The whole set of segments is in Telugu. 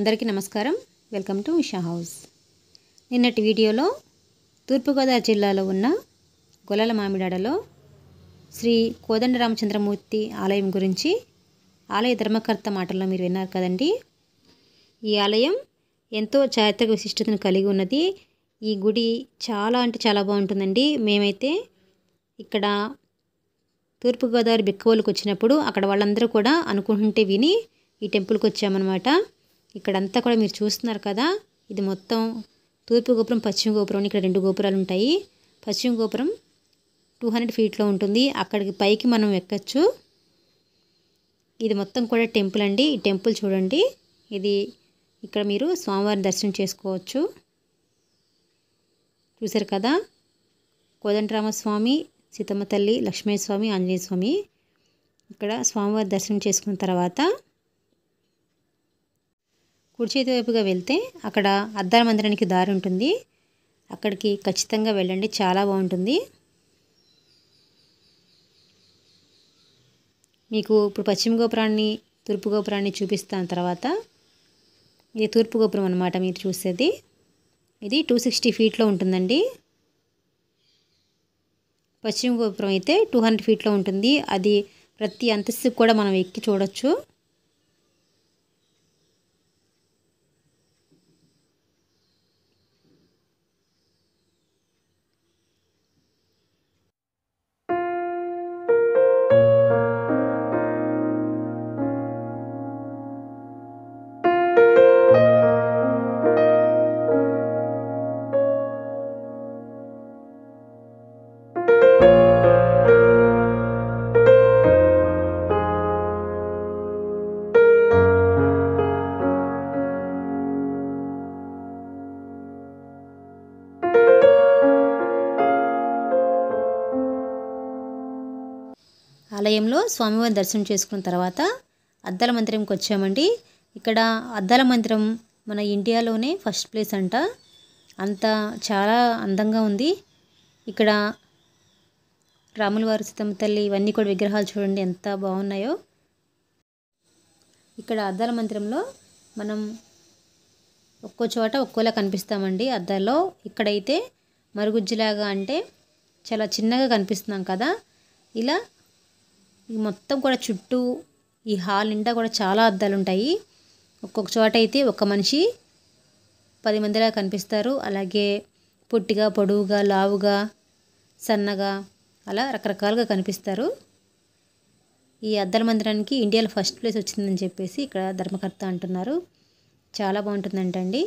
అందరికీ నమస్కారం వెల్కమ్ టు ఉషా హౌస్ నిన్నటి వీడియోలో తూర్పుగోదావరి జిల్లాలో ఉన్న గొల్లల మామిడాడలో శ్రీ కోదండరామచంద్రమూర్తి ఆలయం గురించి ఆలయ ధర్మకర్త మాటల్లో మీరు విన్నారు కదండి ఈ ఆలయం ఎంతో చారిత్రక విశిష్టతను కలిగి ఉన్నది ఈ గుడి చాలా అంటే చాలా బాగుంటుందండి మేమైతే ఇక్కడ తూర్పుగోదావరి బిక్కవోలుకు వచ్చినప్పుడు అక్కడ వాళ్ళందరూ కూడా అనుకుంటుంటే విని ఈ టెంపుల్కి వచ్చామన్నమాట ఇక్కడంతా కూడా మీరు చూస్తున్నారు కదా ఇది మొత్తం తూర్పు గోపురం పశ్చిమ గోపురం ఇక్కడ రెండు గోపురాలు ఉంటాయి పశ్చిమ గోపురం టూ హండ్రెడ్ ఫీట్లో ఉంటుంది అక్కడికి పైకి మనం ఎక్కచ్చు ఇది మొత్తం కూడా టెంపుల్ అండి ఈ టెంపుల్ చూడండి ఇది ఇక్కడ మీరు స్వామివారిని దర్శనం చేసుకోవచ్చు చూసారు కదా కోదండరామస్వామి సీతమ్మ తల్లి లక్ష్మీ స్వామి ఆంజనేయ స్వామి ఇక్కడ స్వామివారి దర్శనం చేసుకున్న తర్వాత కుడి చేతి వైపుగా వెళ్తే అక్కడ అద్దాల మందిరానికి దారి ఉంటుంది అక్కడికి ఖచ్చితంగా వెళ్ళండి చాలా బాగుంటుంది మీకు ఇప్పుడు పశ్చిమ గోపురాన్ని తూర్పు గోపురాన్ని చూపిస్తాను తర్వాత ఇది తూర్పు గోపురం అనమాట మీరు చూసేది ఇది టూ సిక్స్టీ ఫీట్లో ఉంటుందండి పశ్చిమ గోపురం అయితే టూ హండ్రెడ్ ఫీట్లో ఉంటుంది అది ప్రతి అంతస్తుకు కూడా మనం ఎక్కి చూడొచ్చు ఆలయంలో స్వామివారి దర్శనం చేసుకున్న తర్వాత అద్దాల మందిరంకి వచ్చామండి ఇక్కడ అద్దాల మందిరం మన ఇండియాలోనే ఫస్ట్ ప్లేస్ అంట అంత చాలా అందంగా ఉంది ఇక్కడ రాముల వారు సీతమ్మ తల్లి ఇవన్నీ కూడా విగ్రహాలు చూడండి ఎంత బాగున్నాయో ఇక్కడ అద్దాల మందిరంలో మనం ఒక్కో చోట ఒక్కోలా కనిపిస్తామండి అద్దాల్లో ఇక్కడైతే మరుగుజ్జులాగా అంటే చాలా చిన్నగా కనిపిస్తున్నాం కదా ఇలా ఈ మొత్తం కూడా చుట్టూ ఈ హాల్ నిండా కూడా చాలా అద్దాలు ఉంటాయి ఒక్కొక్క చోట అయితే ఒక మనిషి పది మందిలా కనిపిస్తారు అలాగే పొట్టిగా పొడవుగా లావుగా సన్నగా అలా రకరకాలుగా కనిపిస్తారు ఈ అద్దాల మందిరానికి ఇండియాలో ఫస్ట్ ప్లేస్ వచ్చిందని చెప్పేసి ఇక్కడ ధర్మకర్త అంటున్నారు చాలా బాగుంటుందంటండి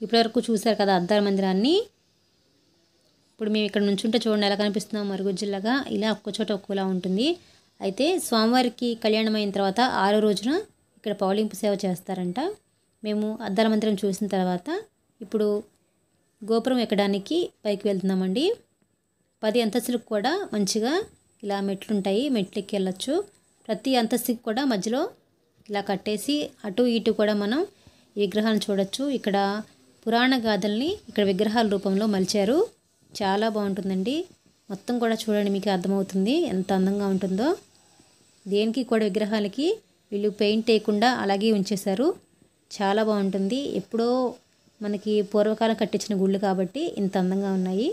ఇప్పటివరకు చూశారు కదా అద్దాల మందిరాన్ని ఇప్పుడు మేము ఇక్కడ నుంచుంటే చూడండి ఎలా కనిపిస్తున్నాం మరుగుజ్జులాగా ఇలా ఒక్క చోట ఒక్కోలా ఉంటుంది అయితే స్వామివారికి కళ్యాణం అయిన తర్వాత ఆరో రోజున ఇక్కడ పౌలింపు సేవ చేస్తారంట మేము అద్దాల మందిరం చూసిన తర్వాత ఇప్పుడు గోపురం ఎక్కడానికి పైకి వెళ్తున్నామండి పది అంతస్తులకు కూడా మంచిగా ఇలా మెట్లుంటాయి మెట్లు ఎక్కి వెళ్ళొచ్చు ప్రతి అంతస్తుకి కూడా మధ్యలో ఇలా కట్టేసి అటు ఇటు కూడా మనం ఈ విగ్రహాలను చూడొచ్చు ఇక్కడ పురాణ గాథల్ని ఇక్కడ విగ్రహాల రూపంలో మలిచారు చాలా బాగుంటుందండి మొత్తం కూడా చూడండి మీకు అర్థమవుతుంది ఎంత అందంగా ఉంటుందో దేనికి కూడా విగ్రహాలకి వీళ్ళు పెయింట్ వేయకుండా అలాగే ఉంచేశారు చాలా బాగుంటుంది ఎప్పుడో మనకి పూర్వకాలం కట్టించిన గుళ్ళు కాబట్టి ఇంత అందంగా ఉన్నాయి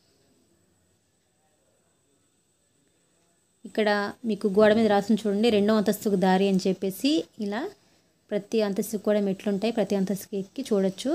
ఇక్కడ మీకు గోడ మీద రాసిన చూడండి రెండో అంతస్తుకు దారి అని చెప్పేసి ఇలా ప్రతి అంతస్తుకు కూడా మెట్లు ఉంటాయి ప్రతి అంతస్తుకి ఎక్కి చూడొచ్చు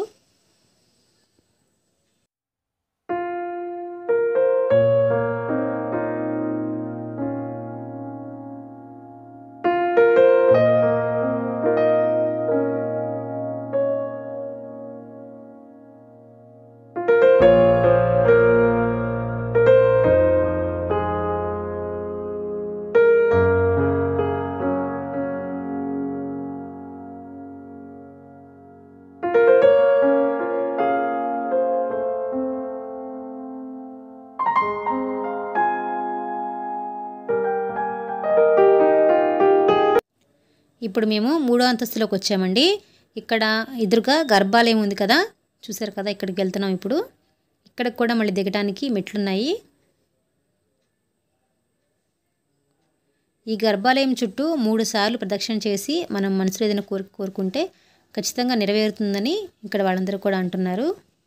ఇప్పుడు మేము మూడో అంతస్తులోకి వచ్చామండి ఇక్కడ ఎదురుగా గర్భాలయం ఉంది కదా చూసారు కదా ఇక్కడికి వెళ్తున్నాం ఇప్పుడు ఇక్కడికి కూడా మళ్ళీ దిగడానికి మెట్లున్నాయి ఈ గర్భాలయం చుట్టూ మూడు సార్లు ప్రదక్షిణ చేసి మనం మనసులో ఏదైనా కోరిక కోరుకుంటే ఖచ్చితంగా నెరవేరుతుందని ఇక్కడ వాళ్ళందరూ కూడా అంటున్నారు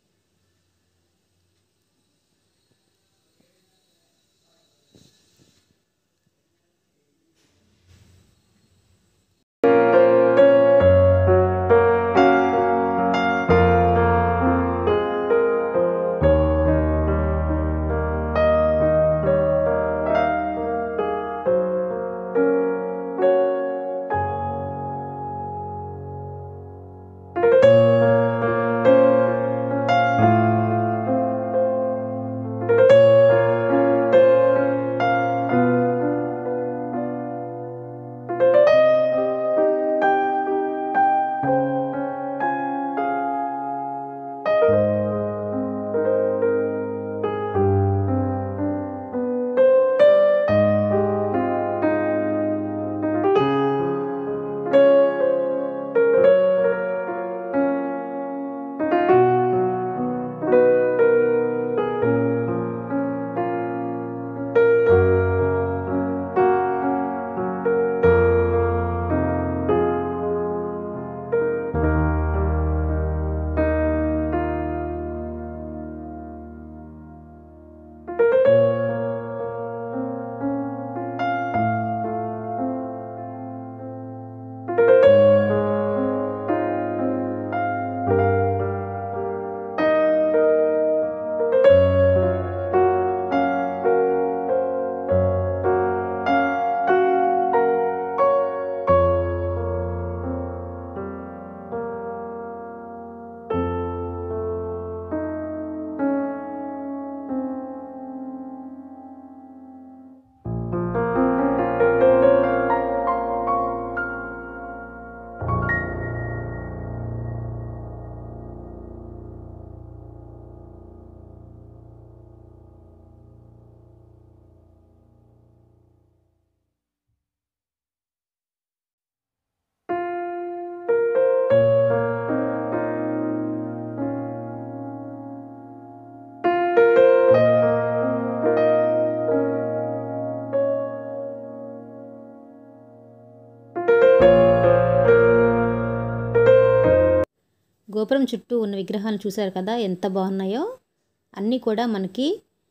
గోపురం చుట్టూ ఉన్న విగ్రహాలు చూశారు కదా ఎంత బాగున్నాయో అన్నీ కూడా మనకి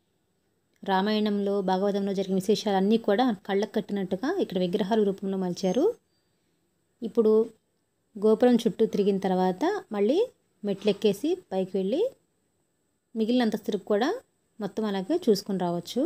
రామాయణంలో భాగవతంలో జరిగిన విశేషాలు అన్నీ కూడా కళ్ళకు కట్టినట్టుగా ఇక్కడ విగ్రహాల రూపంలో మలిచారు ఇప్పుడు గోపురం చుట్టూ తిరిగిన తర్వాత మళ్ళీ మెట్లెక్కేసి పైకి వెళ్ళి మిగిలిన అంతస్తులకు కూడా మొత్తం అలాగే చూసుకొని రావచ్చు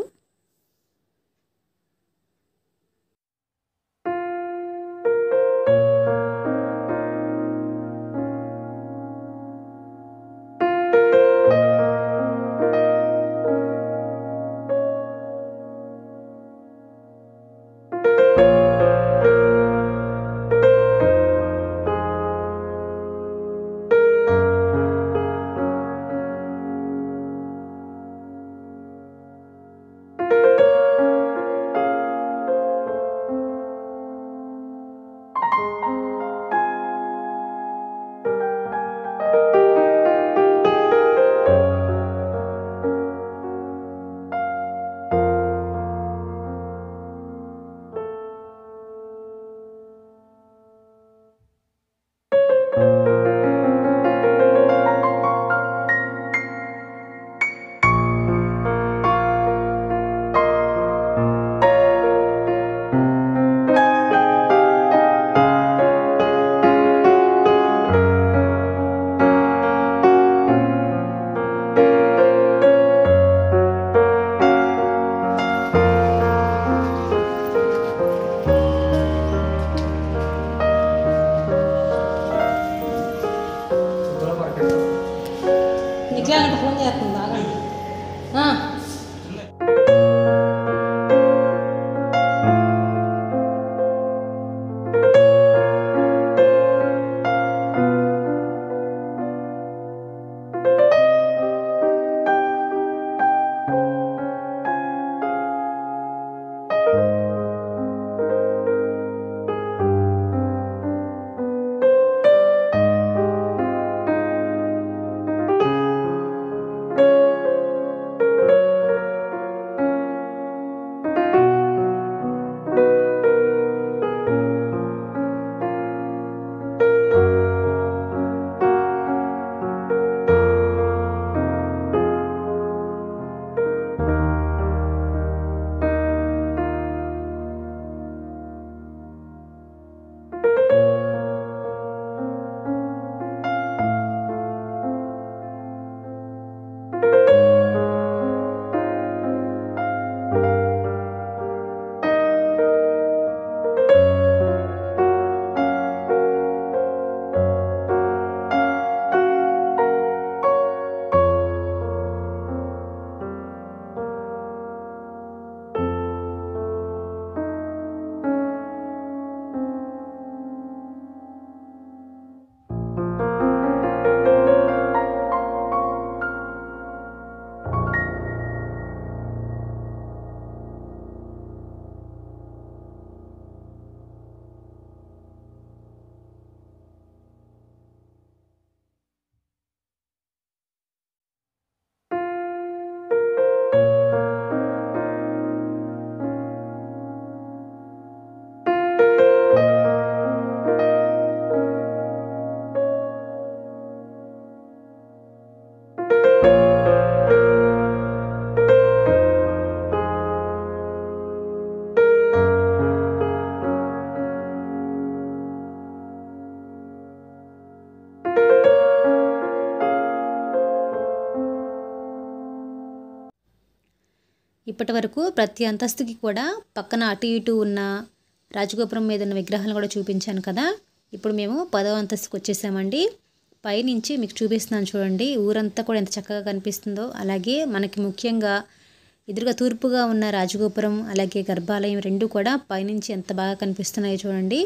ఇప్పటి వరకు ప్రతి అంతస్తుకి కూడా పక్కన అటు ఇటు ఉన్న రాజగోపురం మీద ఉన్న విగ్రహాలను కూడా చూపించాను కదా ఇప్పుడు మేము పదవ అంతస్తుకు వచ్చేసామండి పైనుంచి మీకు చూపిస్తున్నాను చూడండి ఊరంతా కూడా ఎంత చక్కగా కనిపిస్తుందో అలాగే మనకి ముఖ్యంగా ఎదురుగా తూర్పుగా ఉన్న రాజగోపురం అలాగే గర్భాలయం రెండు కూడా పైనుంచి ఎంత బాగా కనిపిస్తున్నాయో చూడండి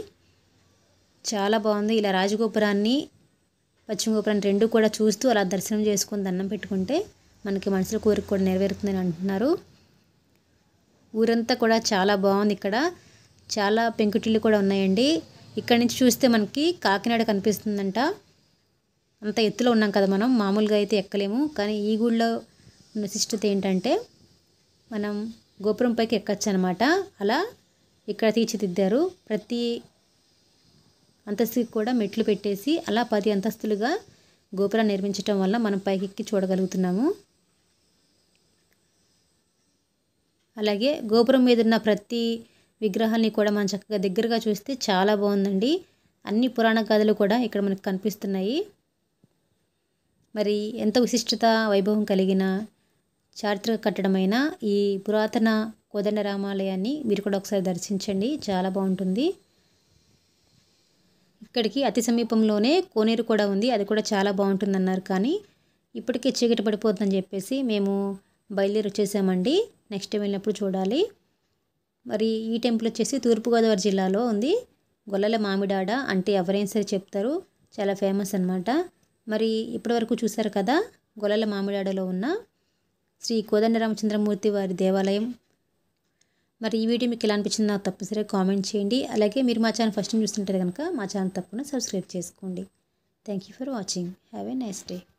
చాలా బాగుంది ఇలా రాజగోపురాన్ని పశ్చిమ గోపురాన్ని రెండు కూడా చూస్తూ అలా దర్శనం చేసుకుని దండం పెట్టుకుంటే మనకి మనసులో కోరిక కూడా నెరవేరుతుందని అంటున్నారు ఊరంతా కూడా చాలా బాగుంది ఇక్కడ చాలా పెంకుటిల్లు కూడా ఉన్నాయండి ఇక్కడి నుంచి చూస్తే మనకి కాకినాడ కనిపిస్తుందంట అంత ఎత్తులో ఉన్నాం కదా మనం మామూలుగా అయితే ఎక్కలేము కానీ ఈ గుడిలో ఉన్న విశిష్టత ఏంటంటే మనం గోపురం పైకి ఎక్కచ్చు అనమాట అలా ఇక్కడ తీర్చిదిద్దారు ప్రతి అంతస్తుకి కూడా మెట్లు పెట్టేసి అలా పది అంతస్తులుగా గోపురం నిర్మించటం వల్ల మనం పైకి ఎక్కి చూడగలుగుతున్నాము అలాగే గోపురం మీద ఉన్న ప్రతి విగ్రహాన్ని కూడా మనం చక్కగా దగ్గరగా చూస్తే చాలా బాగుందండి అన్ని పురాణ గాథలు కూడా ఇక్కడ మనకు కనిపిస్తున్నాయి మరి ఎంత విశిష్టత వైభవం కలిగిన చారిత్రక కట్టడమైన ఈ పురాతన కోదండ రామాలయాన్ని మీరు కూడా ఒకసారి దర్శించండి చాలా బాగుంటుంది ఇక్కడికి అతి సమీపంలోనే కోనేరు కూడా ఉంది అది కూడా చాలా బాగుంటుంది అన్నారు కానీ ఇప్పటికే చీకటి పడిపోతుందని చెప్పేసి మేము బయలుదేరి వచ్చేసామండి నెక్స్ట్ టైం వెళ్ళినప్పుడు చూడాలి మరి ఈ టెంపుల్ వచ్చేసి తూర్పుగోదావరి జిల్లాలో ఉంది గొల్లల మామిడాడ అంటే ఎవరైనా సరే చెప్తారు చాలా ఫేమస్ అనమాట మరి ఇప్పటివరకు చూశారు కదా గొల్లల మామిడాడలో ఉన్న శ్రీ కోదండరామచంద్రమూర్తి వారి దేవాలయం మరి ఈ వీడియో మీకు ఎలా అనిపించిందో నాకు తప్పనిసరిగా కామెంట్ చేయండి అలాగే మీరు మా ఛానల్ ఫస్ట్ టైం చూస్తుంటే కనుక మా ఛానల్ తప్పకుండా సబ్స్క్రైబ్ చేసుకోండి thank you for watching have a nice day